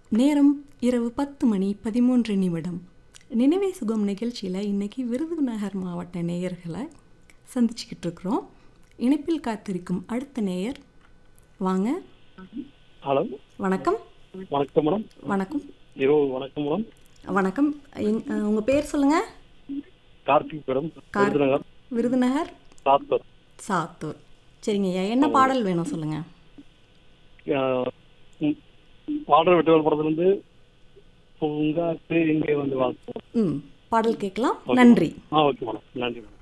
நேரம் இரவு பத்து மணி பதிமூன்று நிமிடம் நினைவே சுகம் நிகழ்ச்சியில் இன்னைக்கு விருதுநகர் மாவட்ட நேயர்களை சந்திச்சுக்கிட்டு இருக்கிறோம் இணைப்பில் காத்திருக்கும் அடுத்த நேயர் வாங்க ஹலோ வணக்கம் வணக்கம் மேடம் வணக்கம் இரவு வணக்கம் மேடம் வணக்கம் எங்- அஹ், உங்க பேர் சொல்லுங்க கார்த்திக் மேடம் கார்- விருதுநகர் விருதுநகர் சாத்தூர் சாத்தூர் சரிங்க ஐயா என்ன பாடல் வேணும் சொல்லுங்க ஆஹ், ம், பாடல் வெட்டுவல் படத்துலேருந்து பூங்காத்து இங்கே வந்து வாழ்த்துவோம் ம் பாடல் கேட்கலாம் நன்றி ஆ ஓகே மேடம் நன்றி மேடம்